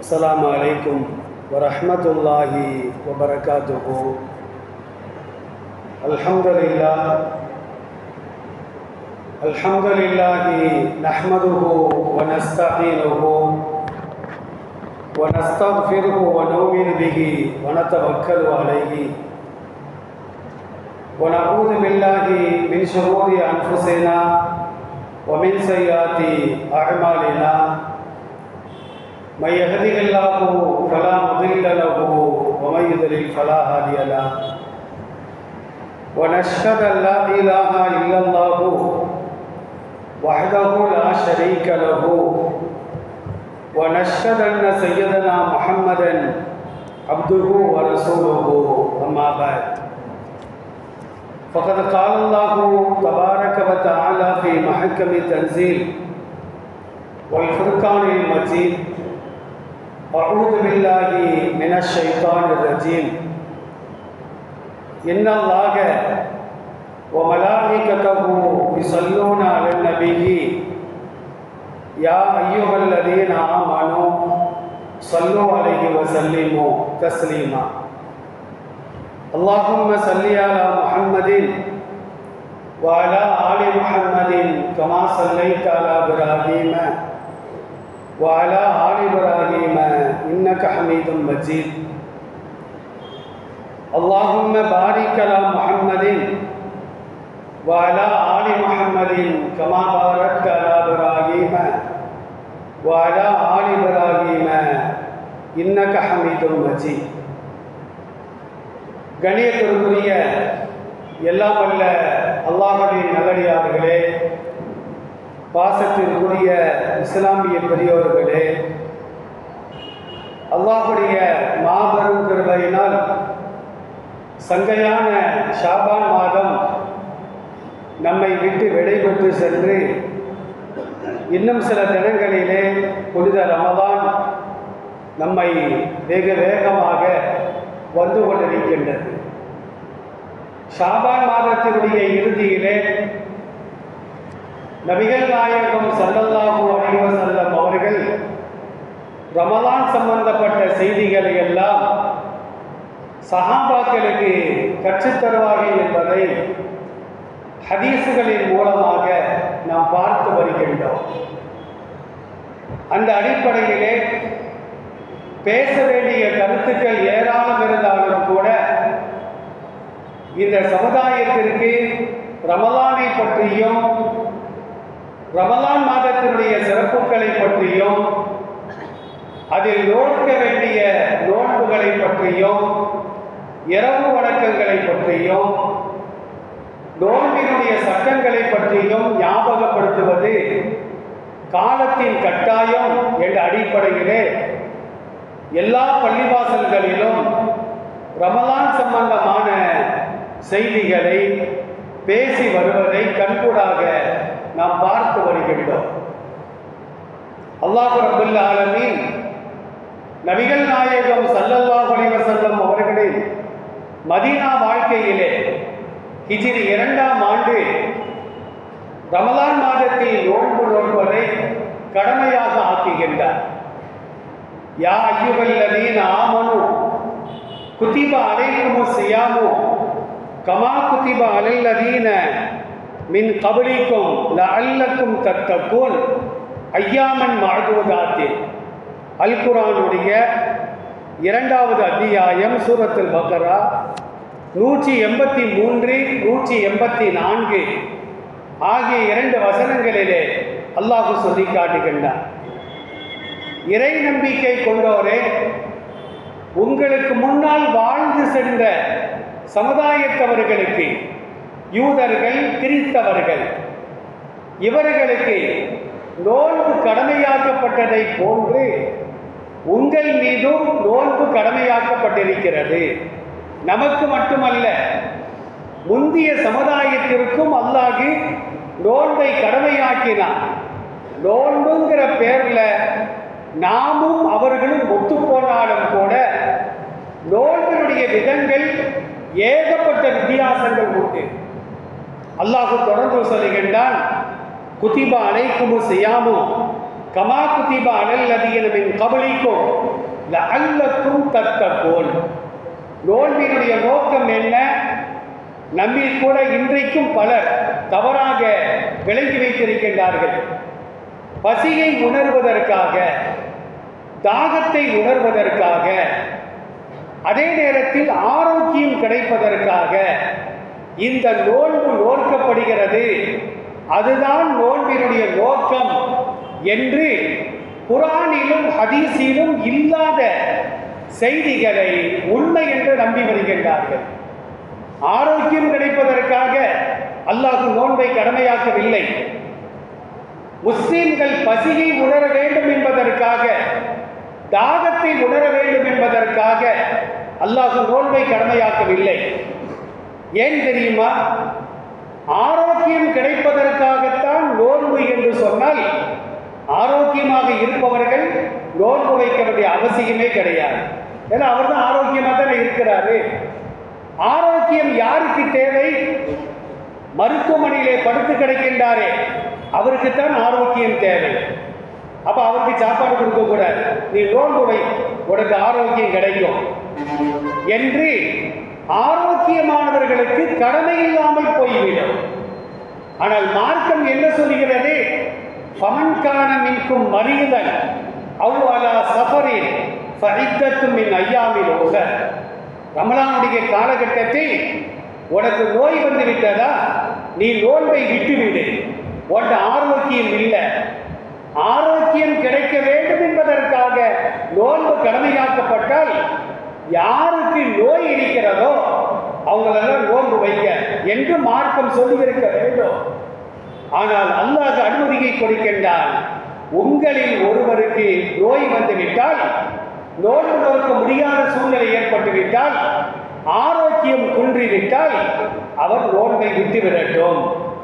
السلام عليكم ورحمة الله وبركاته الحمد لله الحمد لله نحمده ونستعينه ونستغفره ونؤمن به ونتوكل عليه ونعوذ بالله من شرور أنفسنا ومن سيئات أعمالنا من يهده الله فلا مضل له ومن يضلل فلا هادي له ونشهد أن لا إله إلا الله وحده لا شريك له ونشهد أن سيدنا محمدا عبده ورسوله أما بعد فقد قال الله تبارك وتعالى في محكم تنزيل والفرقان المجيد أعوذ بالله من الشيطان الرجيم إن الله وملائكته يصلون على النبي يا أيها الذين آمنوا صلوا عليه وسلموا تسليما اللهم صل على محمد وعلى آل محمد كما صليت على إبراهيم وعلى آل إبراهيم إنك حميد مجيد اللهم بارك على محمد وعلى آل محمد كما باركت على إبراهيم وعلى آل إبراهيم إنك حميد مجيد கணியத்திற்குரிய எல்லாம் வல்ல அல்லாஹுடைய நல்லடியார்களே பாசத்திற்குரிய இஸ்லாமிய பெரியோர்களே அல்லாஹுடைய மாபெரும் கிருபையினால் சங்கையான ஷாபான் மாதம் நம்மை விட்டு விடைபெற்று சென்று இன்னும் சில தினங்களிலே புனித ரமதான் நம்மை வெகு வேகமாக வந்து கொண்டிருக்கின்றது ஷாபான் மாதத்தினுடைய இறுதியிலே நபிகள் நாயகம் சல்லல்லாஹு அலைஹி வஸல்லம் அவர்கள் ரமலான் சம்பந்தப்பட்ட செய்திகளை எல்லாம் சஹாபாக்களுக்கு கற்றுத்தருவார்கள் என்பதை ஹதீசுகளின் மூலமாக நாம் பார்த்து வருகின்றோம் அந்த அடிப்படையிலே பேச வேண்டிய கருத்துக்கள் ஏராளம் இருந்தாலும் கூட இந்த சமுதாயத்திற்கு ரமலானை பற்றியும் ரமலான் மாதத்தினுடைய சிறப்புகளை பற்றியும் அதில் நோக்க வேண்டிய நோன்புகளை பற்றியும் இரவு வணக்கங்களை பற்றியும் நோன்பினுடைய சட்டங்களை பற்றியும் ஞாபகப்படுத்துவது காலத்தின் கட்டாயம் என்ற அடிப்படையிலே எல்லா பள்ளிவாசல்களிலும் ரமலான் சம்பந்தமான செய்திகளை பேசி வருவதை கண்கூடாக நாம் பார்த்து வருகின்றோம் அல்லாஹு ரபுல்ல ஆலமீன் நபிகள் நாயகம் சல்லல்லாஹ் அலைவசல்லம் அவர்களின் மதீனா வாழ்க்கையிலே ஹிஜிரி இரண்டாம் ஆண்டு ரமலான் மாதத்தில் நோன்பு நோன்பதை கடமையாக ஆக்குகின்றார் யா ஐயுகல்லதீன ஆமனு குதிப அலைக்குமு சியாமு கமா குதிப அலல்லதீன மின் கபலிக்கும் லஅல்லக்கும் தத்தக்கூன் ஐயாமன் மாதுவதாத்தில் அல் குரானுடைய இரண்டாவது அத்தியாயம் சூரத்துல் பக்கரா நூற்றி எண்பத்தி மூன்று நூற்றி எண்பத்தி நான்கு ஆகிய இரண்டு வசனங்களிலே அல்லாஹு சொல்லி காட்டுகின்றார் இறை நம்பிக்கை கொண்டோரே உங்களுக்கு முன்னால் வாழ்ந்து சென்ற சமுதாயத்தவர்களுக்கு யூதர்கள் கிறித்தவர்கள் இவர்களுக்கு நோன்பு கடமையாக்கப்பட்டதை போன்று உங்கள் மீதும் நோன்பு கடமையாக்கப்பட்டிருக்கிறது நமக்கு மட்டுமல்ல முந்திய சமுதாயத்திற்கும் அல்லாஹு நோன்பை கடமையாக்கினான் நோன்புங்கிற பேர்ல நாமும் அவர்களும் ஒத்து போனாலும் கூட நோன்பினுடைய விதங்கள் ஏகப்பட்ட வித்தியாசங்கள் உண்டு அல்லாஹு தொடர்ந்து சொல்லுகின்றான் குதிபா அலைக்குமு செய்யாமு கமா குதிப அனல்லதீன மின் கபலிக்கும் லஅல்லக்கும் தத்தகூன் நோன்பினுடைய நோக்கம் என்ன நம்மில் கூட இன்றைக்கும் பலர் தவறாக விளங்கி வைத்திருக்கின்றார்கள் பசியை உணர்வதற்காக தாகத்தை உணர்வதற்காக அதே நேரத்தில் ஆரோக்கியம் கிடைப்பதற்காக இந்த நோன்பு நோக்கப்படுகிறது அதுதான் நோன்பினுடைய நோக்கம் என்று குரானிலும் ஹதீஸிலும் இல்லாத செய்திகளை உண்மை என்று நம்பி வருகின்றார்கள் ஆரோக்கியம் கிடைப்பதற்காக அல்லாஹ் நோன்பை கடமையாக்கவில்லை முஸ்லிம்கள் பசியை உணர வேண்டும் என்பதற்காக தாகத்தை உணர வேண்டும் என்பதற்காக அல்லாஹ் நோன்பை கடமையாக்கவில்லை ஏன் தெரியுமா ஆரோக்கியம் கிடைப்பதற்காகத்தான் நோன்பு என்று சொன்னால் ஆரோக்கியமாக இருப்பவர்கள் நோன்பு வைக்க வேண்டிய அவசியமே கிடையாது ஏன்னா அவர் தான் ஆரோக்கியமாக தானே இருக்கிறாரு ஆரோக்கியம் யாருக்கு தேவை மருத்துவமனையிலே படுத்து கிடக்கின்றாரே அவருக்குத்தான் ஆரோக்கியம் தேவை அப்ப அவருக்கு சாப்பாடு கொடுக்க கூடாது நீ நோன்பு வை உனக்கு ஆரோக்கியம் கிடைக்கும் என்று ஆரோக்கியமானவர்களுக்கு கடமை இல்லாமல் போய்விடும் ஆனால் மார்க்கம் என்ன சொல்கிறது பமன்கான மின்கும் மரியதன் அவ்வளா சஃபரின் ஃபரித்தத்தும் மின் ஐயாமில் ஓக ரமலானுடைய காலகட்டத்தில் உனக்கு நோய் வந்து விட்டதா நீ நோன்பை விட்டுவிடு உன்ட ஆரோக்கியம் இல்லை ஆரோக்கியம் கிடைக்க வேண்டும் என்பதற்காக நோன்பு கடமையாக்கப்பட்டால் யாருக்கு நோய் இருக்கிறதோ அவங்களெல்லாம் நோன்பு வைக்க என்று மார்க்கம் சொல்லியிருக்க வேண்டும் ஆனால் அல்லாஹ் அனுமதியை கொடுக்கின்றான் உங்களில் ஒருவருக்கு நோய் வந்துவிட்டால் நோன்பு நோக்க முடியாத சூழ்நிலை ஏற்பட்டுவிட்டால் ஆரோக்கியம் குன்றிவிட்டால் அவர் நோன்பை விட்டு விடட்டும்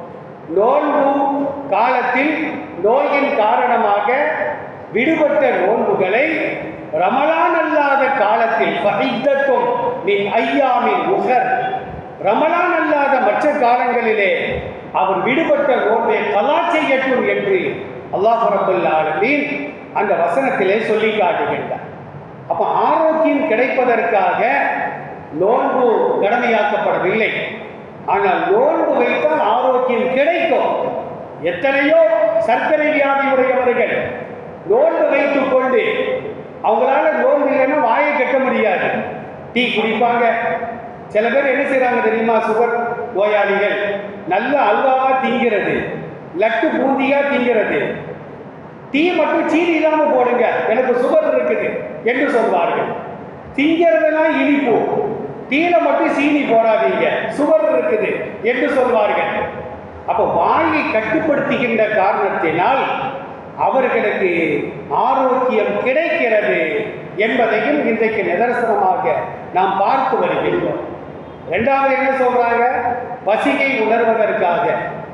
நோன்பு காலத்தில் நோயின் காரணமாக விடுபட்ட நோன்புகளை ரமலான் அல்லாத காலத்தில் பகித்தத்தும் நீ ஐயாமின் உகர் ரமலான் அல்லாத மற்ற காலங்களிலே அவர் விடுபட்ட நோன்பை கலா செய்யட்டும் என்று அல்லாஹ் ரபுல் ஆலமீன் அந்த வசனத்திலே சொல்லி காட்டுகின்றார் அப்ப ஆரோக்கியம் கிடைப்பதற்காக நோன்பு கடமையாக்கப்படவில்லை ஆனால் நோன்பு வைத்தால் ஆரோக்கியம் கிடைக்கும் எத்தனையோ சர்க்கரை வியாதி உடையவர்கள் நோன்பு வைத்துக் கொண்டு அவங்களால நோன்பு இல்லைன்னா வாயை கட்ட முடியாது டீ குடிப்பாங்க சில பேர் என்ன செய்றாங்க தெரியுமா சுகர் நோயாளிகள் நல்ல அல்வாவா திங்கிறது லட்டு பூந்தியா திங்கிறது டீ மட்டும் சீனி இல்லாம போடுங்க எனக்கு சுகர் இருக்குது என்று சொல்வார்கள் திங்கிறதெல்லாம் இனிப்பு டீல மட்டும் சீனி போடாதீங்க சுகர் இருக்குது என்று சொல்வார்கள் அப்ப வாயை கட்டுப்படுத்துகின்ற காரணத்தினால் அவர்களுக்கு ஆரோக்கியம் கிடைக்கிறது என்பதையும் இன்றைக்கு நிதர்சனமாக நாம் பார்த்து வருகின்றோம் இரண்டாவது என்ன சொல்றாங்க பசியை உணர்வதற்காக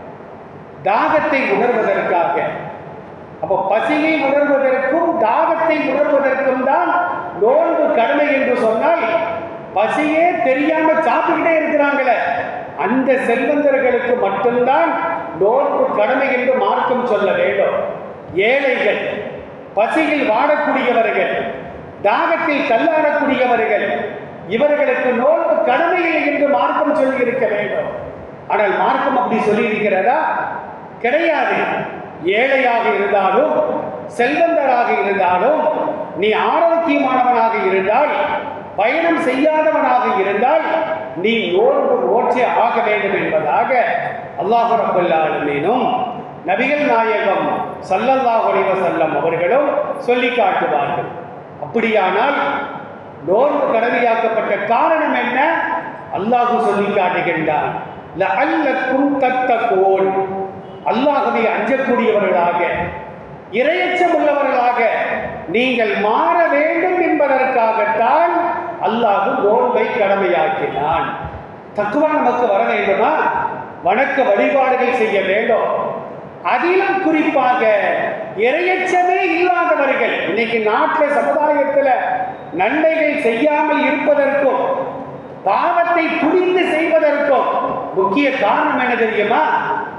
தாகத்தை உணர்வதற்காக அப்போ பசியை உணர்வதற்கும் தாகத்தை உணர்வதற்கும் தான் நோன்பு கடமை என்று சொன்னால் பசியே தெரியாம சாப்பிட்டுக்கிட்டே இருக்கிறாங்களே அந்த செல்வந்தர்களுக்கு மட்டும்தான் நோன்பு கடமை என்று மார்க்கம் சொல்ல வேண்டும் ஏழைகள் பசியில் வாடக்கூடியவர்கள் தாகத்தில் தள்ளாடக்கூடியவர்கள் இவர்களுக்கு நோன்பு கடமை இல்லை என்று மார்க்கம் சொல்லி இருக்க வேண்டும் ஆனால் மார்க்கம் அப்படி சொல்லி இருக்கிறதா கிடையாது ஏழையாக இருந்தாலும் செல்வந்தராக இருந்தாலும் நீ ஆரோக்கியமானவனாக இருந்தால் பயணம் செய்யாதவனாக இருந்தால் நீ நோன்பு நோற்றே ஆக வேண்டும் என்பதாக அல்லாஹ் ரபுல்லாலுமேனும் நபிகள் நாயகம் சல்லல்லாஹு அலைஹி வஸல்லம் அவர்களும் சொல்லி காட்டுவார்கள் அப்படியானால் நோன்பு கடமையாக்கப்பட்ட காரணம் என்ன அல்லாஹ் சொல்லி காட்டுகின்றான் லஅல்லக்கும் தத்தகூன் அல்லாஹ்வை அஞ்சக்கூடியவர்களாக இரையச்சம் உள்ளவர்களாக நீங்கள் மாற வேண்டும் என்பதற்காகத்தான் அல்லாஹ் நோன்பை கடமையாக்கினான் தக்குவா நமக்கு வர வேண்டுமா வணக்க வழிபாடுகள் செய்ய வேண்டும் அதிலும் குறிப்பாக இரையச்சமே இல்லாதவர்கள் இன்னைக்கு நாட்டில் சமுதாயத்தில் நன்மைகள் செய்யாமல் இருப்பதற்கும் பாவத்தை புரிந்து செய்வதற்கும் முக்கிய காரணம் என்ன தெரியுமா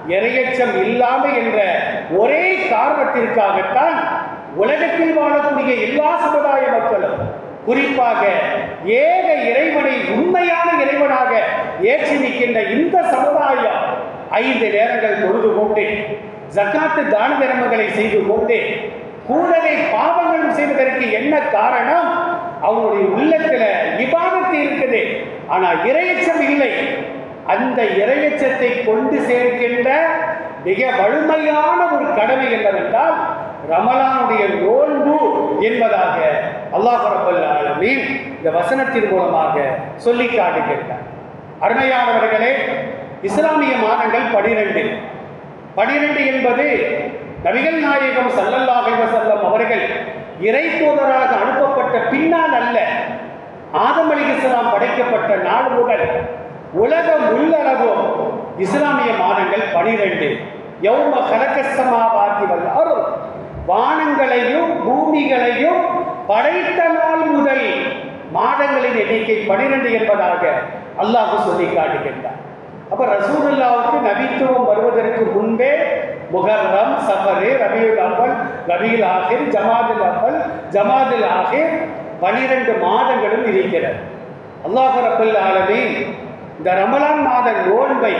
இரையச்சம் இல்லாம என்ற ஒரே காரணத்திற்காகத்தான் உலகத்தில் வாழக்கூடிய எல்லா சமுதாய மக்களும் குறிப்பாக ஏக இறைவனை உண்மையான இறைவனாக ஏற்றி நிற்கின்ற இந்த சமுதாயம் ஐந்து நேரங்கள் தொழுது கொண்டு ஜக்காத்து தான தர்மங்களை செய்து கொண்டு கூடவே பாவங்களும் செய்வதற்கு என்ன காரணம் அவங்களுடைய உள்ளத்துல விவாதத்து இருக்குது ஆனா இரையச்சம் இல்லை அந்த இரையச்சத்தை கொண்டு சேர்க்கின்ற மிக வலிமையான ஒரு கடமை என்னவென்றால் ரமலானுடைய நோன்பு என்பதாக அல்லாஹ் ரப்பல் ஆலமீன் இந்த வசனத்தின் மூலமாக சொல்லி காட்டுகின்றார் அருமையானவர்களே இஸ்லாமிய மாதங்கள் பனிரெண்டு பனிரெண்டு என்பது நபிகள் நாயகம் ஸல்லல்லாஹு அலைஹி வஸல்லம் அவர்கள் இறை தூதராக அனுப்பப்பட்ட பின்னால் அல்ல ஆதம் அலிஹிஸ்லாம் படைக்கப்பட்ட நாள் முதல் உலகம் உள்ளளவும் இஸ்லாமிய மாதங்கள் பனிரெண்டு யௌம கலக்கசமாவாதி வல்லாரும் வானங்களையும் பூமிகளையும் படைத்த நாள் முதல் மாதங்களின் எண்ணிக்கை பனிரெண்டு என்பதாக அல்லாஹ் சொல்லி காட்டுகின்றார் அப்ப ரசூலுல்லாவுக்கு நபித்துவம் வருவதற்கு முன்பே முகர்ரம் சஃபரு ரபியுல் அவ்வல் ரபியுல் ஆஹிர் ஜமாதுல் அவ்வல் ஜமாதுல் ஆஹிர் பனிரெண்டு மாதங்களும் இருக்கிறது அல்லாஹ் ரபுல் ஆலமீன் இந்த ரமலான் மாத நோன்பை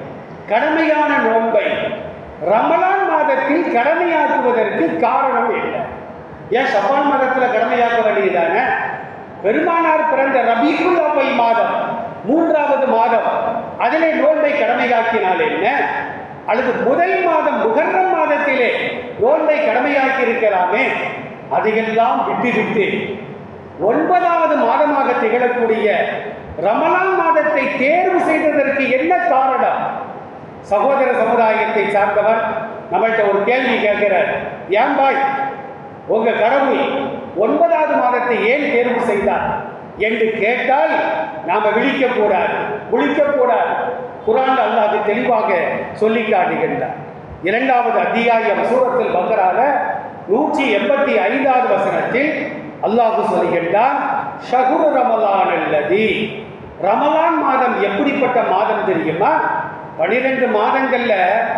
கடமையான நோன்பை ரமலான் மாதத்தில் கடமையாக்குவதற்கு காரணம் என்ன ஏன் ஷபான் மாதத்தில் கடமையாக்க வேண்டியதானே பெருமானார் பிறந்த ரபீகுல் அவ்வல் மாதம் மூன்றாவது மாதம் அதிலே நோன்பை கடமையாக்கினால் என்ன அல்லது முதல் மாதம் முகர்ரம் மாதத்திலே நோன்பை கடமையாக்கி இருக்கலாமே அதையெல்லாம் விட்டுவிட்டு ஒன்பதாவது மாதமாக திகழக்கூடிய ரமலான் மாதத்தை தேர்வு செய்ததற்கு என்ன காரணம் சகோதர சமுதாயத்தை சார்ந்தவர் நம்மள்கிட்ட ஒரு கேள்வி கேட்கிறார் ஏன் பாய் உங்க கடவுள் ஒன்பதாவது மாதத்தை ஏன் தேர்வு செய்தார் என்று கேட்டால் நாம விழிக்க கூடாது விழிக்க கூடாது குரான் அல்லாஹ் தெளிவாக சொல்லி காட்டுகின்றார் இரண்டாவது அத்தியாயம் சூரத்தில் பக்கரால நூற்றி எண்பத்தி ஐந்தாவது வசனத்தில் அல்லாஹ் சொல்கின்றான் ஷகுரு ரமலான் அல்லதி ரமலான் மாதம் எப்படிப்பட்ட மாதம் தெரியுமா பனிரெண்டு மாதங்கள்ல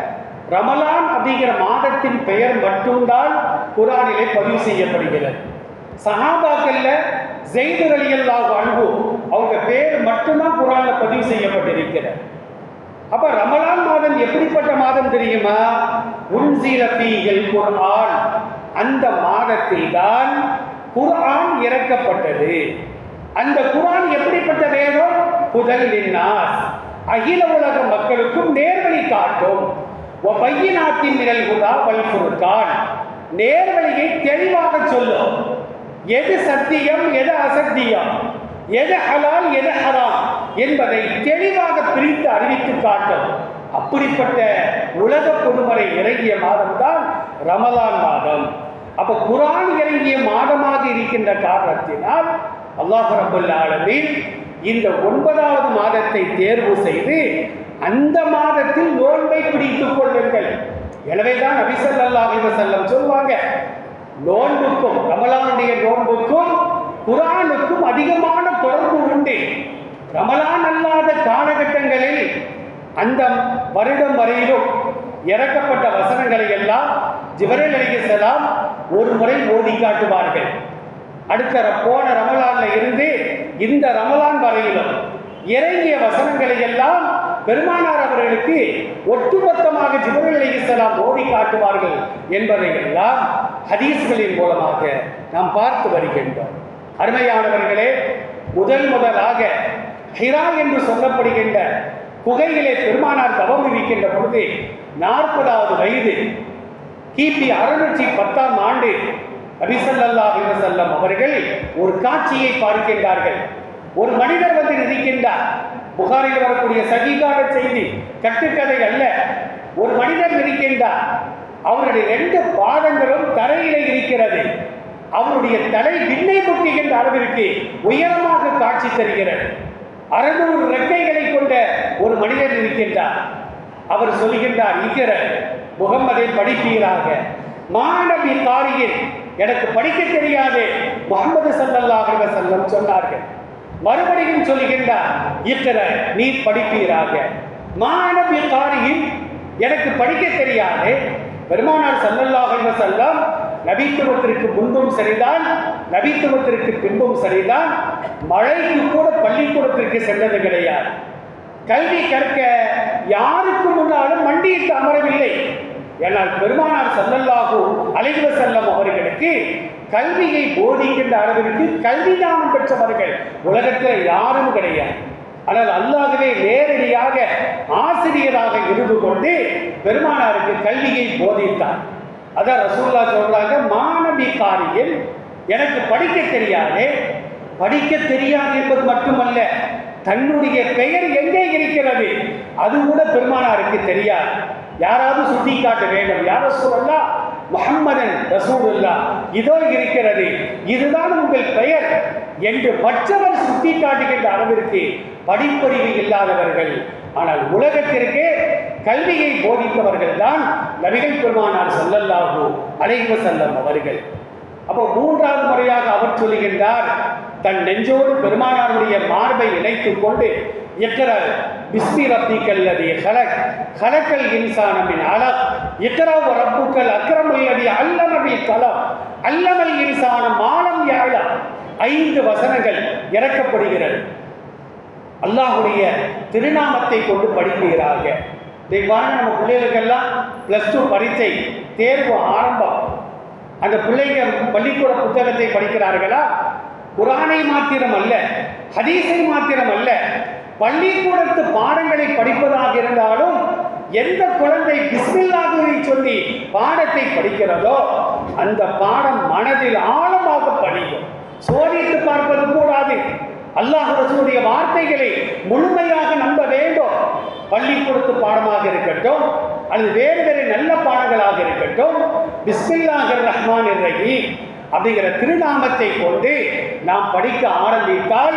ரமலான் அப்படிங்கிற மாதத்தின் பெயர் மட்டும்தான் குரானிலே பதிவு செய்யப்படுகிறது சஹாபாக்கள்ல ஜெயிது அலியல்லாஹு அன்பு அவங்க பேர் மட்டும்தான் குரான்ல பதிவு செய்யப்பட்டிருக்கிறது அப்ப ரமலான் மாதம் எப்படிப்பட்ட மாதம் தெரியுமா உன்சில பீகள் குர்ஆன் அந்த மாதத்தில் தான் குர்ஆன் இறக்கப்பட்டது அந்த குர்ஆன் எப்படிப்பட்ட வேதம் புதல் நின்னாஸ் அகில உலக மக்களுக்கும் நேர்வழி காட்டும் பையனாத்தின் நிழல் குதா வல்புருக்கான் நேர்வழியை தெளிவாக சொல்லும் எது சத்தியம் எது அசத்தியம் எது ஹலால் எது ஹராம் என்பதை தெளிவாக பிரித்து அறிவித்து காட்டும் அப்படிப்பட்ட உலக பொதுமறை இறங்கிய மாதம் தான் ரமலான் மாதம் அப்ப குரான் இறங்கிய மாதமாக இருக்கின்ற காரணத்தினால் அல்லாஹ் ரபுல் ஆலமீன் இந்த ஒன்பதாவது மாதத்தை தேர்வு செய்து அந்த மாதத்தில் நோன்பை பிடித்துக் கொள்ளுங்கள் எனவேதான் நபிசல்லாஹ் செல்லம் சொல்லுவாங்க நோன்புக்கும் ரமலானுடைய நோன்புக்கும் குரானுக்கும் அதிகமான தொடர்பு உண்டு ரமலான் அல்லாத காலகட்டங்களில் அந்த வருடம் வரையிலும் இறக்கப்பட்ட வசனங்களை எல்லாம் ஜிபரேல் அலிகலாம் ஒரு முறை ஓதி காட்டுவார்கள் அடுத்த ர- போன ரமலான்ல இருந்து இந்த ரமலான் வரையிலும் இறங்கிய வசனங்களை எல்லாம் பெருமானார் அவர்களுக்கு ஒட்டுமொத்தமாக ஜிபரேல் அலிகலாம் ஓதி காட்டுவார்கள் என்பதை எல்லாம் ஹதீஸ்களின் மூலமாக நாம் பார்த்து வருகின்றோம் அருமையானவர்களே முதல் முதலாக ஹிரா என்று சொல்லப்படுகின்ற குகையிலே பெருமானார் தவம் இருக்கின்ற பொழுது நாற்பதாவது வயது கிபி அறுநூற்றி பத்தாம் ஆண்டு நபிசல்லாஹ் செல்லம் அவர்கள் ஒரு காட்சியை பார்க்கின்றார்கள் ஒரு மனிதர் வந்து இருக்கின்றார் புகாரில் வரக்கூடிய சகிகார செய்தி கட்டுக்கதை அல்ல ஒரு மனிதர் இருக்கின்றார் அவருடைய ரெண்டு பாதங்களும் தரையிலே இருக்கிறது அவருடைய தலை விண்ணை முட்டுகின்ற அளவிற்கு உயரமாக காட்சி தருகிறது அறுநூறு ரெக்கைகளை கொண்ட ஒரு மனிதர் இருக்கின்றார் அவர் சொல்கின்றார் இக்கிற முகம்மதை படிப்பீராக மாணவி காரியில் எனக்கு படிக்க தெரியாது முகமது சல்லல்லாஹு அலைஹி வஸல்லம் சொன்னார்கள் மறுபடியும் சொல்கின்றார் இக்கிற நீ படிப்பீராக மாணவி காரியில் எனக்கு படிக்க தெரியாது பெருமானார் ஸல்லல்லாஹு அலைஹி வஸல்லம் நபித்துவத்திற்கு முன்பும் சரிதான் நபித்துவத்திற்கு பின்பும் சரிதான் மழைக்கு கூட பள்ளிக்கூடத்திற்கு சென்றது கிடையாது கல்வி கற்க யாருக்கு முன்னாலும் மண்டியிட்டு அமரவில்லை ஏனால் பெருமானார் ஸல்லல்லாஹு அலைஹி வஸல்லம் அவர்களுக்கு கல்வியை போதிக்கின்ற அளவிற்கு கல்வி ஞானம் பெற்றவர்கள் உலகத்தில் யாரும் கிடையாது ஆனால் அல்லாகவே நேரடியாக ஆசிரியராக இருந்து கொண்டு பெருமானாருக்கு கல்வியை போதித்தார் அதான் ரசூல்லா சொல்றாங்க மாணவி காரியில் எனக்கு படிக்க தெரியாது படிக்க தெரியாது என்பது மட்டுமல்ல தன்னுடைய பெயர் எங்கே இருக்கிறது அது கூட பெருமானாருக்கு தெரியாது யாராவது சுட்டி காட்ட வேண்டும் யார சொல்லலாம் முஹம்மதன் ரசூலுல்லா இதோ இருக்கிறது இதுதான் உங்கள் பெயர் என்று மற்றவர் சுட்டி காட்டுகின்ற அளவிற்கு படிப்பறிவு இல்லாதவர்கள் ஆனால் உலகத்திற்கு கல்வியை போதித்தவர்கள் தான் நபிகள் பெருமானார் ஸல்லல்லாஹு அலைஹி வஸல்லம் அவர்கள் அப்போ மூன்றாவது முறையாக அவர் சொல்லுகின்றார் தன் நெஞ்சோடு பெருமானாருடைய மார்பை இணைத்துக் கொண்டு எக்கர பிஸ்மி ரப்பிக்கல்லதி ஹலக் ஹலக்கல் இன்சானமின் அலக் எக்கரா ரப்புக்கல் அக்ரமல்லதி அல்லமபி கலம் அல்லமல் இன்சானம் மாலம் யாழா ஐந்து வசனங்கள் இறக்கப்படுகிறது அல்லாஹுடைய திருநாமத்தை கொண்டு படிக்கிறாங்க இதை பாருங்க நம்ம பிள்ளைகளுக்கெல்லாம் ப்ளஸ் டூ பரீட்சை தேர்வு ஆரம்பம் அந்த பிள்ளைங்க பள்ளிக்கூட புத்தகத்தை படிக்கிறார்களா குரானை மாத்திரம் அல்ல ஹதீஸை மாத்திரம் அல்ல பள்ளிக்கூடத்து பாடங்களை படிப்பதாக இருந்தாலும் எந்த குழந்தை பிஸ்மில்லாஹுவை சொல்லி பாடத்தை படிக்கிறதோ அந்த பாடம் மனதில் ஆழமாக படிக்கும் சோதித்து பார்ப்பது கூடாது அல்லாஹ் ரசூலுடைய வார்த்தைகளை முழுமையாக நம்ப வேண்டும் பள்ளிக்கூடத்து பாடமாக இருக்கட்டும் அல்லது வேறு வேறு நல்ல பாடங்களாக இருக்கட்டும் பிஸ்மில்லாஹிர் ரஹ்மான் ரஹீம் அப்படிங்கிற திருநாமத்தை கொண்டு நாம் படிக்க ஆரம்பித்தால்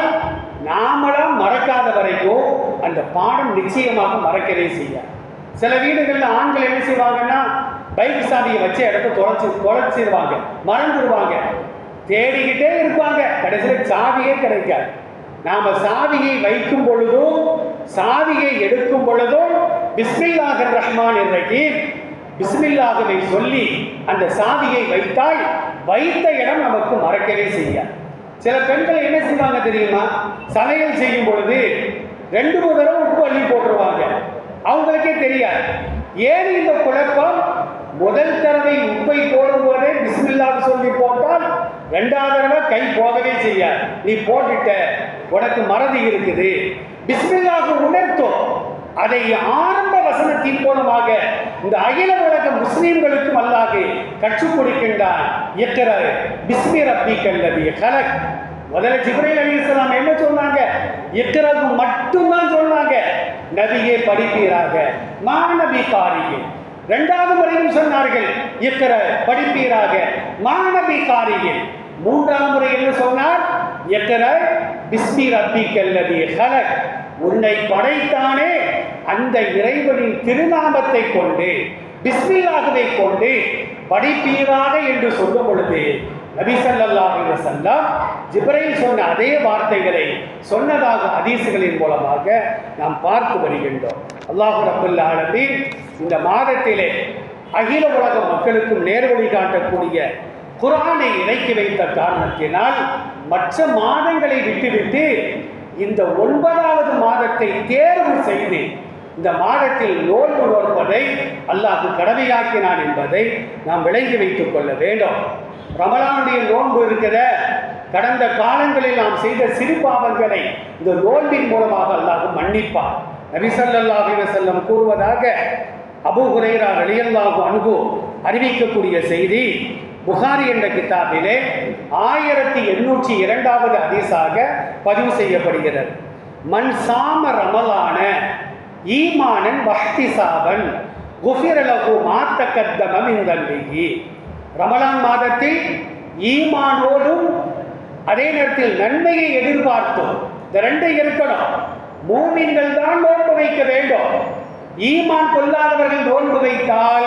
நாமளாம் மறக்காத வரைக்கும் அந்த பாடம் நிச்சயமாக மறக்கவே செய்யாது சில வீடுகளில் ஆண்கள் என்ன செய்வாங்கன்னா பைக் சாவியை வச்ச இடத்த தொலைச்சு தொலைச்சிருவாங்க மறந்துடுவாங்க தேடிக்கிட்டே இருப்பாங்க கடைசியில் சாவியே கிடைக்காது நாம சாவியை வைக்கும் பொழுதும் சாவியை எடுக்கும் பொழுதும் பிஸ்மில்லாஹிர் ரஹ்மான் ரஹீம் பிஸ்மில்லாகவை சொல்லி அந்த சாவியை வைத்தால் வைத்த இடம் நமக்கு மறக்கவே செய்யாது சில பெண்கள் என்ன செய்வாங்க தெரியுமா சமையல் செய்யும் பொழுது ரெண்டு மூணு தடவை உப்பு அள்ளி போட்டுருவாங்க அவங்களுக்கே தெரியாது ஏன் இந்த குழப்பம் முதல் தடவை உப்பை போடும் போதே பிஸ்மில்லாஹ் சொல்லி போட்டால் ரெண்டாவது தடவை கை போகவே செய்யாது நீ போட்டுட்ட உனக்கு மறதி இருக்குது பிஸ்மில்லாஹ் உணர்த்தும் அதை ஆரம்ப வசனத்தின் மூலமாக இந்த அகில உலக முஸ்லீம்களுக்கும் அல்லாஹ் கற்றுக் கொடுக்கின்றான் எக்கர பிஸ்மி ரப்பி கல்லதி கலக் முதல்ல ஜிப்ரைல் அலிஸ்லாம் என்ன சொன்னாங்க எக்கரவு மட்டும்தான் சொன்னாங்க நபியே படிப்பீராக மாநபி காரியே இரண்டாவது முறையும் சொன்னார்கள் எக்கர படிப்பீராக மாநபி காரியே மூன்றாவது முறை என்ன சொன்னார் எக்கர பிஸ்மி ரப்பி கல்லதி கலக் உன்னை படைத்தானே அந்த இறைவனின் திருநாமத்தை கொண்டு பிஸ்மில்லாகவே கொண்டு படிப்பீராக என்று சொல்லும் பொழுது நபி ஸல்லல்லாஹு அலைஹி வஸல்லம் ஜிப்ரைல் சொன்ன அதே வார்த்தைகளை சொன்னதாக ஹதீசுகளின் மூலமாக நாம் பார்த்து வருகின்றோம் அல்லாஹ் ரப்பல் ஆலமீன் இந்த மாதத்திலே அகில உலக மக்களுக்கும் நேர்வழி காட்டக்கூடிய குர்ஆனை இறக்கி வைத்த காரணத்தினால் மற்ற மாதங்களை விட்டுவிட்டு இந்த ஒன்பதாவது மாதத்தை தேர்வு செய்து இந்த மாதத்தில் நோன்பு நோற்பதை அல்லாஹ் கடமையாக்கினான் என்பதை நாம் விளங்கி வைத்துக் கொள்ள வேண்டும் ரமலானுடைய நோன்பு இருக்கிற கடந்த காலங்களில் நாம் செய்த சிறு பாவங்களை இந்த நோன்பின் மூலமாக அல்லாஹ் மன்னிப்பார் நபி ஸல்லல்லாஹு அலைஹி வஸல்லம் கூறுவதாக அபூ ஹுரைரா ரலியல்லாஹு அன்ஹு அறிவிக்கக்கூடிய செய்தி புகாரி என்ற கிதாபிலே ஆயிரத்தி எண்ணூற்றி இரண்டாவது ஹதீஸாக பதிவு செய்யப்படுகிறது மண் சாம ரமலான ஈமானன் வஹ்திசாபன் குஃபிரலகு மாத்தக்கத்தமம் இந்தல்லிகி ரமலான் மாதத்தில் ஈமானோடும் அதே நேரத்தில் நன்மையை எதிர்பார்த்தோம் இந்த ரெண்டும் இருக்கணும் மூமின்கள் தான் நோன்பு வைக்க வேண்டும் ஈமான் கொள்ளாதவர்கள் நோன்பு வைத்தால்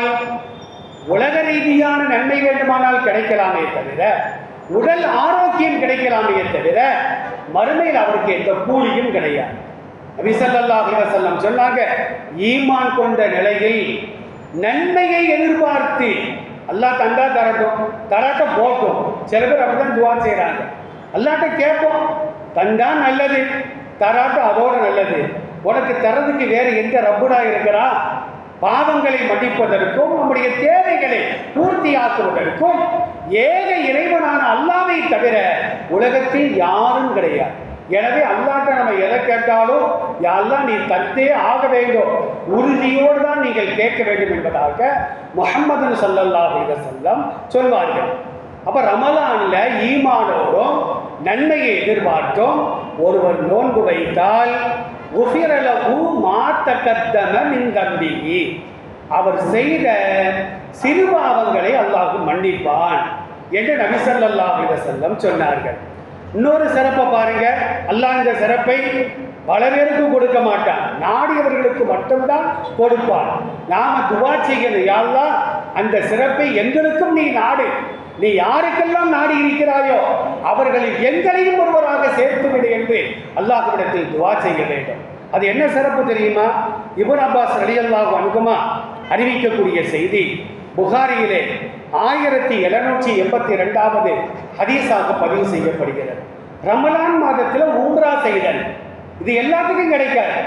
உலக ரீதியான நன்மை வேண்டுமானால் கிடைக்கலாமே தவிர உடல் ஆரோக்கியம் கிடைக்கலாமே தவிர மறுமையில் அவருக்கு எந்த கூலியும் கிடையாது நபி ஸல்லல்லாஹு அலைஹி வஸல்லம் சொன்னாங்க ஈமான் கொண்ட நிலையில் நன்மையை எதிர்பார்த்து அல்லாஹ் தந்தா தரட்டும் தராட்ட போட்டும் சில பேர் அப்படிதான் துவா செய்கிறாங்க அல்லாட்ட கேட்போம் தந்தா நல்லது தராட்ட அதோட நல்லது உனக்கு தரதுக்கு வேறு எந்த ரப்புடா இருக்கிறா பாவங்களை மன்னிப்பதற்கும் நம்முடைய தேவைகளை பூர்த்தியாக்குவதற்கும் ஏக இறைவனான அல்லாவை தவிர உலகத்தில் யாரும் கிடையாது எனவே அல்லாட்ட நம்ம எதை கேட்டாலும் யாரெல்லாம் நீ தத்தே ஆக வேண்டும் உறுதியோடு தான் நீங்கள் கேட்க வேண்டும் என்பதாக முகமது சல்லல்லாஹு அலைஹி வஸல்லம் சொல்வார்கள் அப்ப ரமலான்ல ஈமானோடும் நன்மையை எதிர்பார்த்தோம் ஒருவர் நோன்பு வைத்தால் உஃபிரலகு மாத்தக்கத்தம மின் தம்பிகி அவர் செய்த சிறுபாவங்களை அல்லாஹ் மன்னிப்பான் என்று நபி ஸல்லல்லாஹு அலைஹி வஸல்லம் சொன்னார்கள் இன்னொரு சிறப்பை பாருங்க அல்லாஹ் இந்த சிறப்பை பல பேருக்கு கொடுக்க மாட்டான் நாடியவர்களுக்கு மட்டும்தான் கொடுப்பான் நாம துவா செய்யணும் யாழ்லா அந்த சிறப்பை எங்களுக்கும் நீ நாடு நீ யாருக்கெல்லாம் நாடி இருக்கிறாயோ அவர்களில் எங்களையும் ஒருவராக சேர்த்து விடு என்று அல்லாஹ்விடத்தில் துவா செய்ய வேண்டும் அது என்ன சிறப்பு தெரியுமா இபுன் அப்பாஸ் ரலியல்லாஹு அனுகுமா அறிவிக்கக்கூடிய செய்தி புகாரியிலே ஆயிரத்தி எழுநூற்றி எண்பத்தி ரெண்டாவது ஹதீஸாக பதிவு செய்யப்படுகிறது ரமலான் மாதத்தில் உம்ரா செய்தல் இது எல்லாத்துக்கும் கிடைக்காது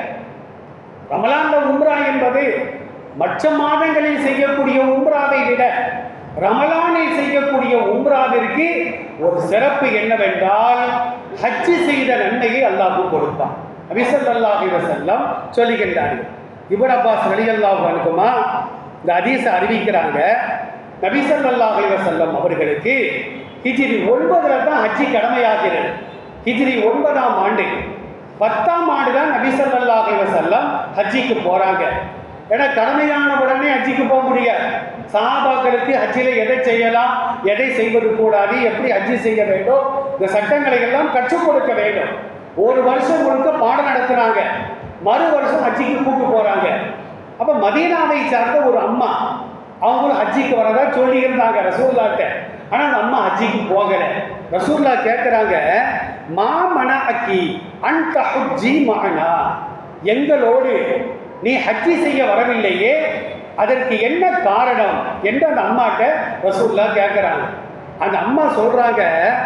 ரமலான்ல உம்ரா என்பது மற்ற மாதங்களில் செய்யக்கூடிய உம்ராவை விட ரமலானில் செய்யக்கூடிய உம்ராவிற்கு ஒரு சிறப்பு என்னவென்றால் ஹஜ்ஜி செய்த நன்மையை அல்லாஹ் கொடுப்பான் அபிசல்லாஹி வசல்லம் சொல்லுகின்றார்கள் இபன் அப்பாஸ் ரலியல்லாஹு அனுகுமா இந்த ஹதீஸை அறிவிக்கிறாங்க நபிசல்லாஹி வசல்லம் அவர்களுக்கு ஹிஜ்ரி ஒன்பதுல தான் ஹஜ்ஜி கடமையாகிறது ஹிஜ்ரி ஒன்பதாம் ஆண்டு பத்தாம் ஆண்டு தான் நபிசல்லாஹி வசல்லம் ஹஜ்ஜிக்கு போறாங்க ஏன்னா கடமையான உடனே ஹஜ்ஜிக்கு போக முடியாது சஹாபாக்களுக்கு ஹஜ்ஜில் எதை செய்யலாம் எதை செய்வது கூடாது எப்படி ஹஜ்ஜி செய்ய வேண்டும் இந்த சட்டங்களை எல்லாம் கற்றுக் கொடுக்க வேண்டும் ஒரு வருஷம் முழுக்க பாடம் நடத்துனாங்க மறு வருஷம் ஹஜ்ஜிக்கு கூட்டு போறாங்க அப்ப மதீனாவை சார்ந்த ஒரு அம்மா அவங்களும் ஹஜ்ஜிக்கு வரதா சொல்லி இருந்தாங்க ரசூல்லாட்ட ஆனா அந்த அம்மா ஹஜ்ஜிக்கு போகல ரசூல்லா கேட்குறாங்க மா மன அக்கி அன்ட ஹுஜ்ஜி மகனா எங்களோடு நீ ஹஜ்ஜி செய்ய வரவில்லையே அதற்கு என்ன காரணம் என்று அந்த அம்மாட்ட ரசூல்லா கேட்குறாங்க அந்த அம்மா சொல்றாங்க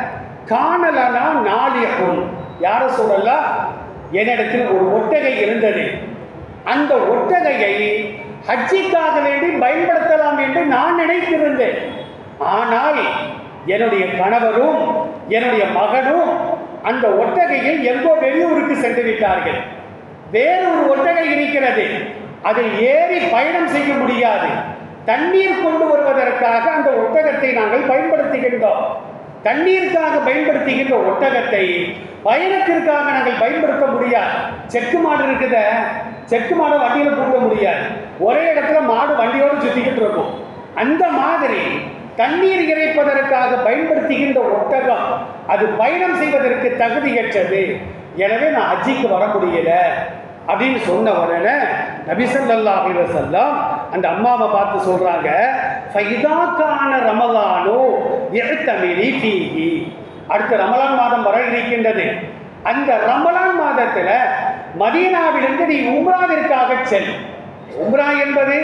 காணலனா நாளியகும் யார சொல்லலாம் என்னிடத்தில் ஒரு ஒட்டகை இருந்தது அந்த ஒட்டகையை ஹஜ்ஜிக்காக வேண்டி பயன்படுத்தலாம் என்று நான் நினைத்திருந்தேன் ஆனால் என்னுடைய கணவரும் என்னுடைய மகனும் அந்த ஒட்டகையில் எங்கோ வெளியூருக்கு சென்று விட்டார்கள் வேறு ஒரு ஒட்டகை இருக்கிறது அதில் ஏறி பயணம் செய்ய முடியாது தண்ணீர் கொண்டு வருவதற்காக அந்த ஒட்டகத்தை நாங்கள் பயன்படுத்துகின்றோம் தண்ணீருக்காக பயன்படுத்துகின்ற ஒட்டகத்தை பயணத்திற்காக நாங்கள் பயன்படுத்த முடியாது செக்கு மாடு இருக்குத செக்கு மாடை வண்டியில் பூட்ட முடியாது ஒரே இடத்துல மாடு வண்டியோடு சுத்திக்கிட்டு இருக்கும் அந்த மாதிரி தண்ணீர் இறைப்பதற்காக பயன்படுத்துகின்ற ஒட்டகம் அது பயணம் செய்வதற்கு தகுதியற்றது எனவே நான் ஹஜ்ஜிக்கு வர முடியல அப்படின்னு சொன்ன உடனே நபிசல்லா அலிவசல்லாம் அந்த அம்மாவை பார்த்து சொல்றாங்க ஃபைதாக்கான ரமலானோ எழுத்தமிழி ஃபீஹி அடுத்த ரமலான் மாதம் வர இருக்கின்றது அந்த ரமலான் மாதத்துல மதீனாவிலிருந்து நீ உம்ராவிற்காக செல் உம்ரா என்பது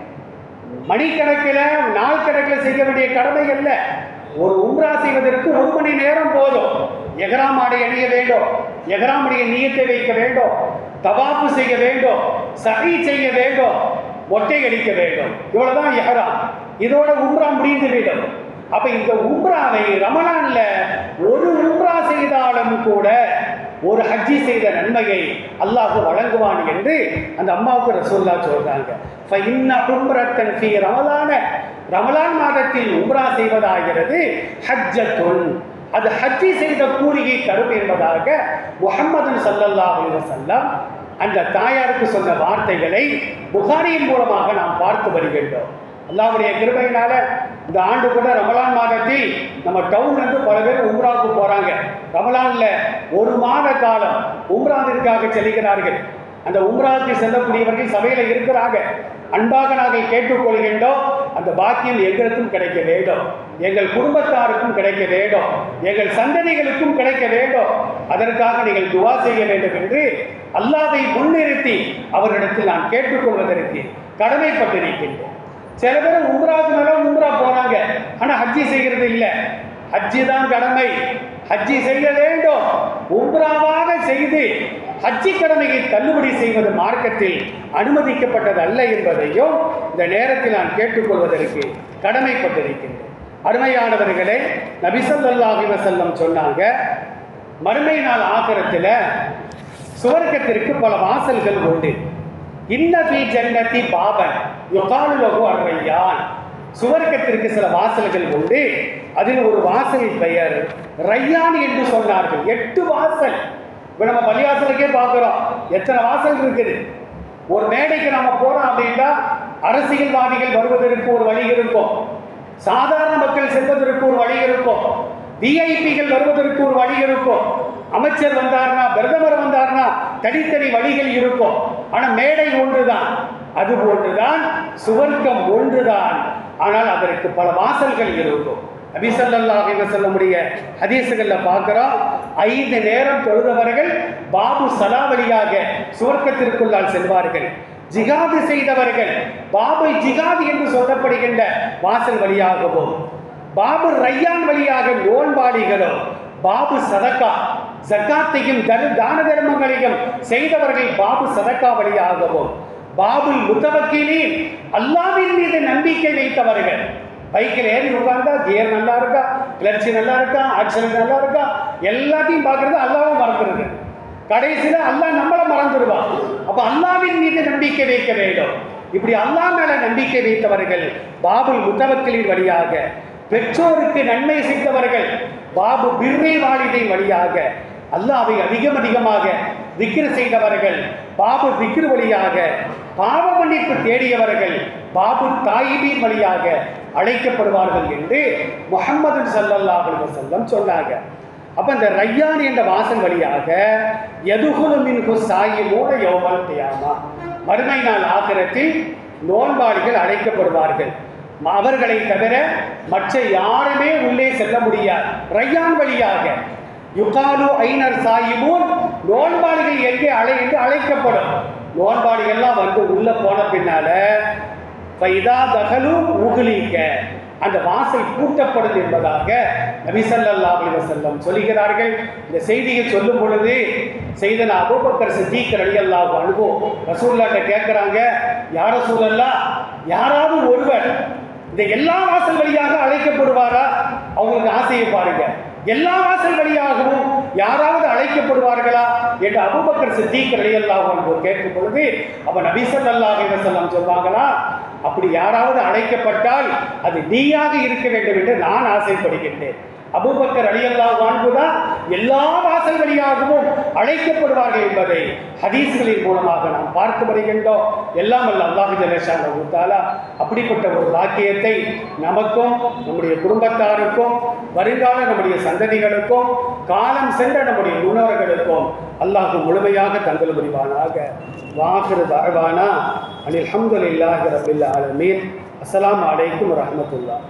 மணிக்கணக்கில் நாள் கணக்கில் செய்ய வேண்டிய கடமை அல்ல ஒரு உம்ரா செய்வதற்கு ஒரு மணி நேரம் போதும் எகராம் ஆடை அணிய வேண்டும் எகராமுடைய நீயத்தை வைக்க வேண்டும் தவாப்பு செய்ய வேண்டும் சகி செய்ய வேண்டும் மொட்டை அடிக்க வேண்டும் இவ்வளவுதான் எஹராம் இதோட உம்ரா முடிந்து விடும் அப்ப இந்த உம்ராவை ரமலான்ல ஒரு உம்ரா செய்தாலும் கூட ஒரு ஹஜ்ஜி செய்த நன்மையை அல்லாஹ் வழங்குவான் என்று அந்த அம்மாவுக்கு ரசூல்லா சொல்றாங்க ஃபைன்ன உம்ரத்தன் ஃபீ ரமலான ரமலான் மாதத்தில் உம்ரா செய்வதாகிறது ஹஜ்ஜத்துன் அது ஹஜ்ஜி செய்த கூலியை தரும் என்பதாக முகம்மது சல்லல்லாஹு அலைஹி வஸல்லம் அந்த தாயாருக்கு சொன்ன வார்த்தைகளை புகாரியின் மூலமாக நாம் பார்த்து வருகின்றோம் அல்லாவுடைய கிருபையினால இந்த ஆண்டு கூட ரமலான் மாதத்தில் நம்ம டவுன்ல இருந்து பல பேர் உம்ராவுக்கு போறாங்க ரமலான்ல ஒரு மாத காலம் உம்ராவிற்காக செல்கிறார்கள் அந்த உம்ராவுக்கு செல்லக்கூடியவர்கள் சபையில இருக்கிறாங்க அன்பாக நாங்கள் கேட்டுக்கொள்கின்றோம் அந்த பாக்கியம் எங்களுக்கும் கிடைக்க வேண்டும் எங்கள் குடும்பத்தாருக்கும் கிடைக்க வேண்டும் எங்கள் சந்ததிகளுக்கும் கிடைக்க வேண்டும் அதற்காக நீங்கள் துவா செய்ய வேண்டும் என்று அல்லாவை முன்னிறுத்தி அவரிடத்தில் நான் கேட்டுக்கொள்வதற்கு கடமைப்பட்டிருக்கின்றேன் சில பேர் உம்ராவுக்கு மேல உம்ரா போறாங்க ஆனா ஹஜ்ஜி செய்கிறது இல்லை ஹஜ்ஜி தான் கடமை ஹஜ்ஜி செய்ய வேண்டும் உம்ராவாக செய்து ஹஜ்ஜி கடமையை தள்ளுபடி செய்வது மார்க்கத்தில் அனுமதிக்கப்பட்டது அல்ல என்பதையும் இந்த நேரத்தில் நான் கேட்டுக்கொள்வதற்கு கடமைப்பட்டிருக்கின்றேன் அருமையானவர்களே நபிசல்லாஹி வசல்லம் சொன்னாங்க மறுமை நாள் ஆகரத்தில் சுவர்க்கத்திற்கு பல வாசல்கள் உண்டு இன்னபி ஜன்னதி பாபன் யுகாலு லகு அர்ரையான் சுவர்க்கத்திற்கு சில வாசல்கள் உண்டு அதில் ஒரு வாசலின் பெயர் ரையான் என்று சொன்னார்கள் எட்டு வாசல் இப்போ நம்ம பள்ளிவாசலுக்கே பார்க்குறோம் எத்தனை வாசல் இருக்குது ஒரு மேடைக்கு நம்ம போறோம் அப்படின்னா அரசியல்வாதிகள் வருவதற்கு ஒரு வழி இருக்கும் சாதாரண மக்கள் செல்வதற்கு ஒரு வழி இருக்கும் விஐபிகள் வருவதற்கு ஒரு வழி இருக்கும் அமைச்சர் வந்தார்னா பிரதமர் வந்தார்னா தனித்தனி வழிகள் இருக்கும் ஆனா மேடை ஒன்றுதான் அது போன்றுதான் சுவர்க்கம் ஒன்றுதான் ஆனால் அதற்கு பல வாசல்கள் இருக்கும் நபிசல்லாஹி வசல்லமுடைய ஹதீசுகள்ல பார்க்கிறோம் ஐந்து நேரம் தொழுதவர்கள் பாபு சலா வழியாக சுவர்க்கத்திற்குள்ளால் செல்வார்கள் ஜிகாது செய்தவர்கள் பாபை ஜிகாது என்று சொல்லப்படுகின்ற வாசல் வழியாகவும் பாபு ரையான் வழியாக நோன்பாளிகளோ பாபு சதக்கா ஜக்காத்தையும் தரு தான தர்மங்களையும் செய்தவர்கள் பாபு சதக்கா வழியாகவும் பாபுல் முத்தவக்கீலின் அல்லாவின் மீது நம்பிக்கை வைத்தவர்கள் பைக்கில் ஏறி உட்கார்ந்தா கியர் நல்லா இருக்கா கிளர்ச்சி நல்லா இருக்கா ஆக்சிடென்ட் நல்லா இருக்கா எல்லாத்தையும் பார்க்கறது அல்லாவும் மறந்துருது கடைசியில் அல்லாஹ் நம்மளை மறந்துடுவான் அப்போ அல்லாவின் மீது நம்பிக்கை வைக்க வேண்டும் இப்படி அல்லாஹ் மேல நம்பிக்கை வைத்தவர்கள் பாபுல் முத்தவக்கலின் வழியாக பெற்றோருக்கு நன்மை செய்தவர்கள் பாபு பிர்ரை வாலிதை வழியாக அல்லாவை அதிகம் அதிகமாக விக்கிர செய்தவர்கள் பாபு விக்கிர் வழியாக பாவ மன்னிப்பு தேடியவர்கள் பாபு தாயிபின் வழியாக அழைக்கப்படுவார்கள் என்று முகமது சல்லல்லாஹு அலைஹி வஸல்லம் சொன்னாங்க அப்ப இந்த ரையான் என்ற வாசல் வழியாக எதுகுலு மின்ஹு சாயிமூட யோமல் கியாமா மறுமை நாள் ஆகிரத்தில் நோன்பாளிகள் அழைக்கப்படுவார்கள் அவர்களை தவிர மற்ற யாருமே உள்ளே செல்ல முடியாது ரையான் வழியாக யுகாலு ஐனர் சாயிமூன் நோன்பாளிகள் எங்கே அழை என்று அழைக்கப்படும் நோன்பாளிகள்லாம் வந்து உள்ள போன பின்னால ஃபைதா தகலு உகுலிக்க அந்த வாசல் பூட்டப்படும் என்பதாக நபிசல்லாஹ் அலைஹி வஸல்லம் சொல்லுகிறார்கள் இந்த செய்தியை சொல்லும் பொழுது செய்தன அபூபக்கர் சித்திக் ரலியல்லாஹு அன்ஹு ரசூலுல்லாஹ்ட்ட கேட்குறாங்க யார சூழல்லா யாராவது ஒருவர் இந்த எல்லா வாசல் வழியாக அழைக்கப்படுவாரா அவங்களுக்கு ஆசையை பாருங்க எல்லா வாசல் வழியாகவும் யாராவது அழைக்கப்படுவார்களா என்று அபூபக்கர் சித்திக் ரலியல்லாஹு அன்ஹு கேட்கும் பொழுது அப்ப நபி ஸல்லல்லாஹு அலைஹி வஸல்லம் சொல்வாங்களா அப்படி யாராவது அழைக்கப்பட்டால் அது நீயாக இருக்க வேண்டும் என்று நான் ஆசைப்படுகின்றேன் அபூபக்கர் அலியல்லாஹு அன்ஹு தான் எல்லா வாசல் வழியாகவும் அழைக்கப்படுவார்கள் என்பதை ஹதீஸ்களின் மூலமாக நாம் பார்த்து வருகின்றோம் எல்லாம் அல்ல அல்லாஹு ஜலேஷான தாலா அப்படிப்பட்ட ஒரு வாக்கியத்தை நமக்கும் நம்முடைய குடும்பத்தாருக்கும் வருங்கால நம்முடைய சந்ததிகளுக்கும் காலம் சென்ற நம்முடைய முன்னோர்களுக்கும் அல்லாஹ் முழுமையாக தங்கள் புரிவானாக வாஹிரு தாழ்வானா அனில் அஹமதுல்லாஹி ரபில் ஆலமீன் அஸ்ஸலாமு அலைக்கும் வரஹ்மத்துல்லாஹ்